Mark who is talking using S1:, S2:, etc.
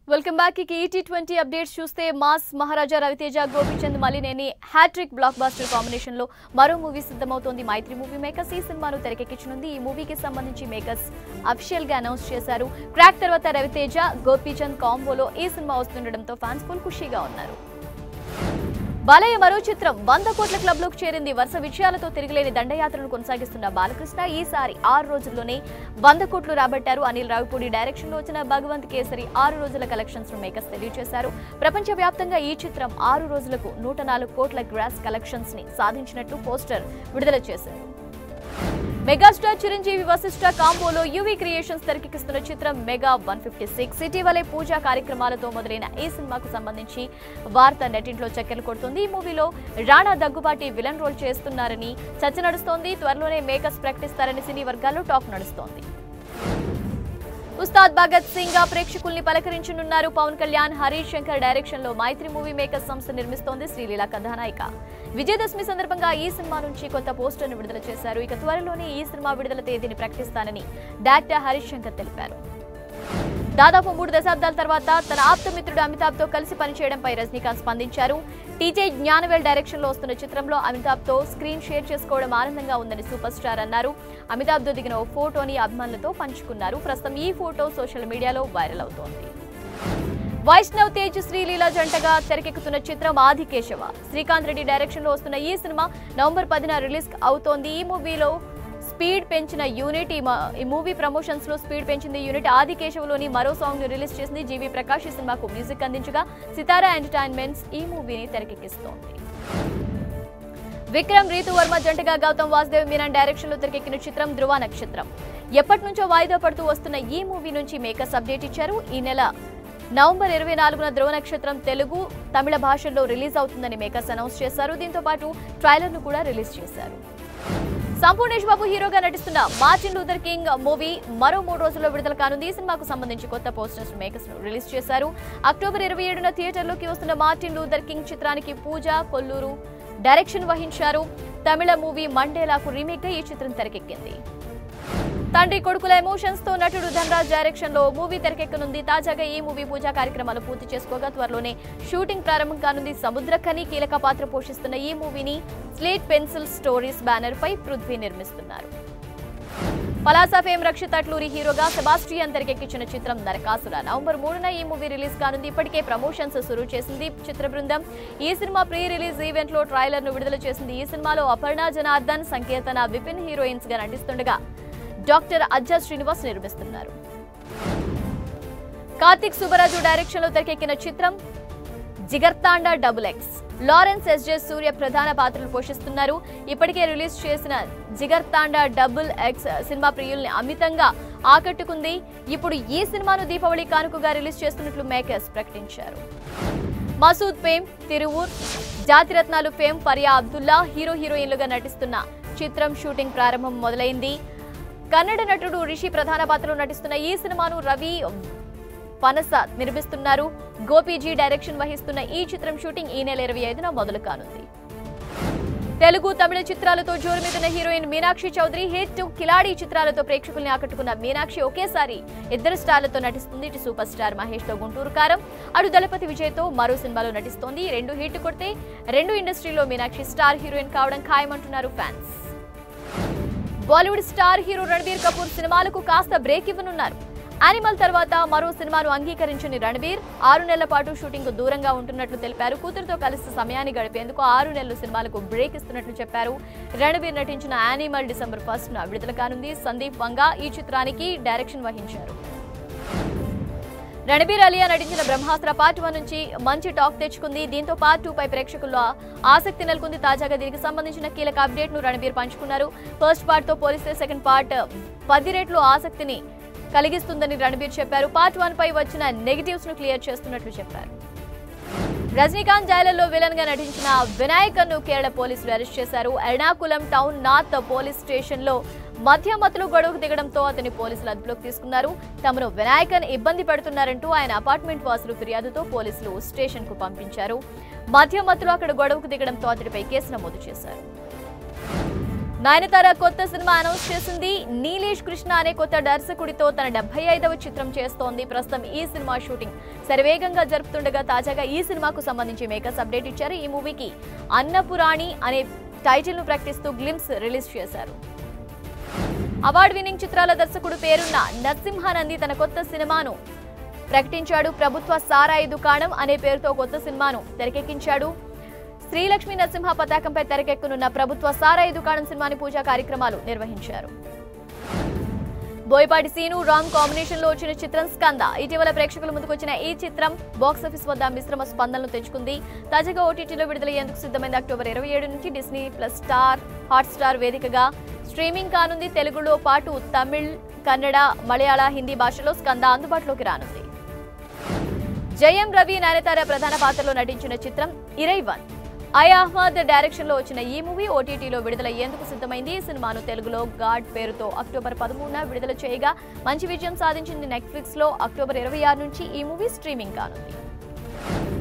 S1: welcome back ఇక ET twenty updates చూస్తే mass maharaja Ravi Teja Gopichand Malineni hat trick blockbuster combination లో మరో మూవీ సిద్ధమవుతోంది మైత్రి మూవీ మేకర్స్ ఈ సినిమాను తెరకెక్కించనుంది ఈ మూవీకి సంబంధించి మేకర్స్ అఫీషియల్ గా అనౌన్స్ చేశారు క్రాక్ తర్వాత రవితేజ గోపీచంద్ కాంబోలో ఈ సినిమా వస్తుండటంతో ఫ్యాన్స్ ఫుల్ ఖుషీగా ఉన్నారు బాలయ్య మరో చిత్రం వంద కోట్ల క్లబ్ లోకి చేరింది వరుస విజయాలతో తిరిగిలేని దండయాత్రను కొనసాగిస్తున్న బాలకృష్ణ ఈసారి ఆరు రోజుల్లోనే వంద కోట్లు రాబట్టారు అనిల్ రావిపూడి డైరెక్షన్ లో వచ్చిన భగవంత్ కేసరి ఆరు రోజుల కలెక్షన్స్ ను మేకర్స్ తెలియజేశారు ప్రపంచవ్యాప్తంగా ఈ చిత్రం ఆరు రోజులకు నూట నాలుగు కోట్ల గ్రాస్ కలెక్షన్స్ ని సాధించినట్లు పోస్టర్ విడుదల చేశారు మెగాస్టార్ చిరంజీవి వశిష్ఠ కాంబోలో యువి క్రియేషన్స్ తెరకెక్కిస్తున్న చిత్రం మెగా వన్ ఫిఫ్టీ సిక్స్ ఇటీవలే పూజా కార్యక్రమాలతో మొదలైన ఈ సినిమాకు సంబంధించి వార్త నెట్టింట్లో చక్కెర కొడుతుంది ఈ మూవీలో రాణా దగ్గుబాటి విలన్ రోల్ చేస్తున్నారని చర్చ నడుస్తోంది త్వరలోనే మేకర్స్ ప్రకటిస్తారని సినీ వర్గాల్లో టాక్ నడుస్తోంది ఉస్తాద్ భగత్ సింగ్ గా ప్రేక్షకుల్ని పలకరించనున్నారు పవన్ కళ్యాణ్ హరీష్ శంకర్ డైరెక్షన్ లో మైత్రి మూవీ మేకర్స్ సంస్థ నిర్మిస్తోంది శ్రీలీల కథానాయిక విజయదశమి సందర్భంగా ఈ సినిమా నుంచి కొత్త పోస్టర్ ను విడుదల చేశారు ఇక త్వరలోనే ఈ సినిమా విడుదల తేదీని ప్రకటిస్తానని డైరెక్టర్ హరీష్ శంకర్ తెలిపారు దాదాపు మూడు దశాబ్దాల తర్వాత తన ఆప్తమిత్రుడు అమితాబ్ తో కలిసి పనిచేయడంపై రజనీకాంత్ స్పందించారు టీజే జ్ఞానవేల్ డైరెక్షన్ లో వస్తున్న చిత్రంలో అమితాబ్ తో స్క్రీన్ షేర్ చేసుకోవడం ఆనందంగా ఉందని సూపర్ స్టార్ అన్నారు అమితాబ్ తో దిగిన ఓ ఫోటోని అభిమానులతో పంచుకున్నారు ప్రస్తుతం ఈ ఫోటో సోషల్ మీడియాలో వైరల్ అవుతోంది వైష్ణవ్ తేజ్ శ్రీలీల జంటగా తెరకెక్కుతున్న చిత్రం ఆదికేశవ శ్రీకాంత్ రెడ్డి డైరెక్షన్ లో వస్తున్న ఈ సినిమా నవంబర్ పదిన రిలీజ్ అవుతోంది ఈ మూవీలో స్పీడ్ పెంచిన యూనిట్ ఈ మ- ఈ మూవీ ప్రమోషన్స్ లో స్పీడ్ పెంచింది యూనిట్ ఆదికేశవలోని మరో సాంగ్ ను రిలీజ్ చేసింది జీవి ప్రకాష్ ఈ సినిమాకు మ్యూజిక్ అందించగా సితారా ఎంటర్టైన్మెంట్స్ ఈ మూవీని తెరకెక్కిస్తోంది విక్రమ్ రీతు వర్మ జంటగా గౌతమ్ వాసుదేవ్ మీనన్ డైరెక్షన్ లో తెరకెక్కిన చిత్రం ధృవ నక్షత్రం ఎప్పటి నుంచో వాయిదా పడుతూ వస్తున్న ఈ మూవీ నుంచి మేకర్స్ అప్డేట్ ఇచ్చారు ఈ నెల నవంబర్ ఇరవై నాలుగున ధ్రువ నక్షత్రం తెలుగు తమిళ భాషల్లో రిలీజ్ అవుతుందని మేకర్స్ అనౌన్స్ చేశారు దీంతో పాటు ట్రైలర్ ను కూడా రిలీజ్ చేశారు సంపూర్ణేష్ బాబు హీరోగా నటిస్తున్న మార్టిన్ లూథర్ కింగ్ మూవీ మరో మూడు రోజుల్లో విడుదల కానుంది ఈ సినిమాకు సంబంధించి కొత్త పోస్టర్స్ మేకర్స్ రిలీజ్ చేశారు అక్టోబర్ ఇరవై ఏడున థియేటర్లోకి వస్తున్న మార్టిన్ లూథర్ కింగ్ చిత్రానికి పూజ కొల్లూరు డైరెక్షన్ వహించారు తమిళ మూవీ మండేలాకు రీమేక్ గా ఈ చిత్రం తెరకెక్కింది తండ్రి కొడుకుల ఎమోషన్స్ తో నటుడు ధనరాజ్ డైరెక్షన్ లో మూవీ తెరకెక్కనుంది తాజాగా ఈ మూవీ పూజా కార్యక్రమాలు పూర్తి చేసుకోగా త్వరలోనే షూటింగ్ ప్రారంభం కానుంది సముద్రఖని కీలక పాత్ర పోషిస్తున్న ఈ మూవీని స్లేట్ పెన్సిల్ స్టోరీస్ బ్యానర్ పై పృథ్వీ నిర్మిస్తున్నారు పలాసా ఫేమ్ రక్షిత్ అట్లూరి హీరోగా సెబాస్టియన్ తెరకెక్కించిన చిత్రం నరకాసుర నవంబర్ మూడున ఈ మూవీ రిలీజ్ కానుంది ఇప్పటికే ప్రమోషన్స్ సురు చేసింది చిత్ర బృందం ఈ సినిమా ప్రీ రిలీజ్ ఈవెంట్ లో ట్రైలర్ ను విడుదల చేసింది ఈ సినిమాలో అపర్ణ జనార్దన్ సంకీర్తన విపిన్ హీరోయిన్స్ గా నటిస్తుండగా డాక్టర్ అజ్జా శ్రీనివాస్ నిర్మిస్తున్నారు కార్తిక్ సుబ్బరాజు డైరెక్షన్ లో తెరకెక్కిన చిత్రం జిగర్తాండా డబుల్ ఎక్స్ లారెన్స్ ఎస్జే సూర్య ప్రధాన పాత్రలు పోషిస్తున్నారు ఇప్పటికే రిలీజ్ చేసిన జిగర్తాండా డబుల్ ఎక్స్ సినిమా ప్రియుల్ని అమితంగా ఆకట్టుకుంది ఇప్పుడు ఈ సినిమాను దీపావళి కానుకగా రిలీజ్ చేస్తున్నట్లు మేకర్స్ ప్రకటించారు Masooda fame Thiruveer Jathi Ratnalu fame Faria Abdullah hero హీరోయిన్లుగా నటిస్తున్న చిత్రం షూటింగ్ ప్రారంభం మొదలైంది కన్నడ నటుడు రిషి ప్రధాన పాత్రలో నటిస్తున్న ఈ సినిమాను రవి పనస నిర్మిస్తున్నారు గోపీజీ డైరెక్షన్ వహిస్తున్న ఈ చిత్రం షూటింగ్ ఈ నెల ఇరవై ఐదున మొదలు కానుంది తెలుగు తమిళ చిత్రాలతో జోరు మీదున్న హీరోయిన్ మీనాక్షి చౌదరి హిట్ కిలాడి చిత్రాలతో ప్రేక్షకుల్ని ఆకట్టుకున్న మీనాక్షి ఒకేసారి ఇద్దరు స్టార్లతో నటిస్తుంది ఇటు సూపర్ స్టార్ మహేష్ తో గుంటూరు కారం అటు దళపతి విజయ్ తో మరో సినిమాలో నటిస్తోంది ఈ రెండు హిట్ కొడితే రెండు ఇండస్ట్రీలో మీనాక్షి స్టార్ హీరోయిన్ కావడం ఖాయమంటున్నారు fans Bollywood star hero Ranbir Kapoor సినిమాలకు కాస్త బ్రేక్ ఇవ్వనున్నారు యానిమల్ తర్వాత మరో సినిమాను అంగీకరించని రణబీర్ ఆరు నెలల పాటు షూటింగ్ కు దూరంగా ఉంటున్నట్లు తెలిపారు కూతురుతో కలిసి సమయాన్ని గడిపేందుకు ఆరు నెలలు సినిమాలకు బ్రేక్ ఇస్తున్నట్లు చెప్పారు రణబీర్ నటించిన యానిమల్ డిసెంబర్ ఫస్ట్ న విడుదల కానుంది సందీప్ వంగా ఈ చిత్రానికి డైరెక్షన్ వహించారు రణబీర్ అలియా నటించిన బ్రహ్మాస్త్ర పార్ట్ వన్ నుంచి మంచి టాక్ తెచ్చుకుంది దీంతో పార్ట్ టూ పై ప్రేక్షకుల్లో ఆసక్తి నెలకొంది తాజాగా దీనికి సంబంధించిన కీలక అప్డేట్ ను రణబీర్ పంచుకున్నారు ఫస్ట్ పార్ట్ తో పోలిస్తే సెకండ్ పార్ట్ పది రెట్లు ఆసక్తిని కలిగిస్తుందని రణబీర్ చెప్పారు పార్ట్ వన్ పై వచ్చిన నెగిటివ్స్ ను క్లియర్ చేస్తున్నట్లు చెప్పారు రజనీకాంత్ జైలులో విలన్ గా నటించిన వినాయకన్ ను కేరళ పోలీసులు అరెస్ట్ చేశారు Ernakulam town north police station లో మధ్యమతులు గొడవకు దిగడంతో అతని పోలీసులు అదుపులోకి తీసుకున్నారు తమను వినాయకన్ ఇబ్బంది పెడుతున్నారంటూ ఆయన అపార్ట్మెంట్ వాసులు ఫిర్యాదుతో పోలీసులు స్టేషన్ కు పంపించారు మధ్యమతులు అక్కడ గొడవకు దిగడంతో అతడిపై కేసు నమోదు చేశారు నయనతార కొత్త సినిమా అనౌన్స్ చేసింది నీలేష్ కృష్ణ అనే కొత్త దర్శకుడితో తన డెబ్బై ఐదవ చిత్రం చేస్తోంది ప్రస్తుతం ఈ సినిమా షూటింగ్ శరవేగంగా జరుపుతుండగా తాజాగా ఈ సినిమాకు సంబంధించి మేకర్స్ అప్డేట్ ఇచ్చారు ఈ మూవీకి అన్నపురాణి అనే టైటిల్ ను ప్రకటిస్తూ గ్లిమ్స్ రిలీజ్ చేశారు అవార్డు విన్నింగ్ చిత్రాల దర్శకుడు పేరున్న నరసింహానంది తన కొత్త సినిమాను ప్రకటించాడు ప్రభుత్వ సారాయి దుకాణం అనే పేరుతో కొత్త సినిమాను తెరకెక్కించాడు శ్రీలక్ష్మి నరసింహ పతాకంపై తెరకెక్కనున్న ప్రభుత్వ సారాయి దుకాణం సినిమాని పూజా కార్యక్రమాలు నిర్వహించారు బోయపాటి సీను రామ్ కాంబినేషన్ లో వచ్చిన చిత్రం స్కంద ఇటీవల ప్రేక్షకుల ముందుకు వచ్చిన ఈ చిత్రం బాక్సాఫీస్ వద్ద మిశ్రమ స్పందనలు తెచ్చుకుంది తాజాగా ఓటీటీలో విడుదలయ్యేందుకు సిద్ధమైంది అక్టోబర్ ఇరవై ఏడు నుంచి Disney plus star hotstar వేదికగా స్ట్రీమింగ్ కానుంది తెలుగులో పాటు తమిళ్ కన్నడ మలయాళ హిందీ భాషలో స్కంద అందుబాటులోకి రానుంది జయం రవి నయనతార ప్రధాన పాత్రలో నటించిన చిత్రం ఇరైవన్ ఐ అహ్మద్ డైరెక్షన్ లో వచ్చిన ఈ మూవీ ఓటీటీలో విడుదలయ్యేందుకు సిద్ధమైంది ఈ సినిమాను తెలుగులో గాడ్ పేరుతో అక్టోబర్ పదమూడున విడుదల చేయగా మంచి విజయం సాధించింది నెట్ఫ్లిక్స్ లో అక్టోబర్ ఇరవై ఆరు నుంచి ఈ మూవీ స్ట్రీమింగ్ కానుంది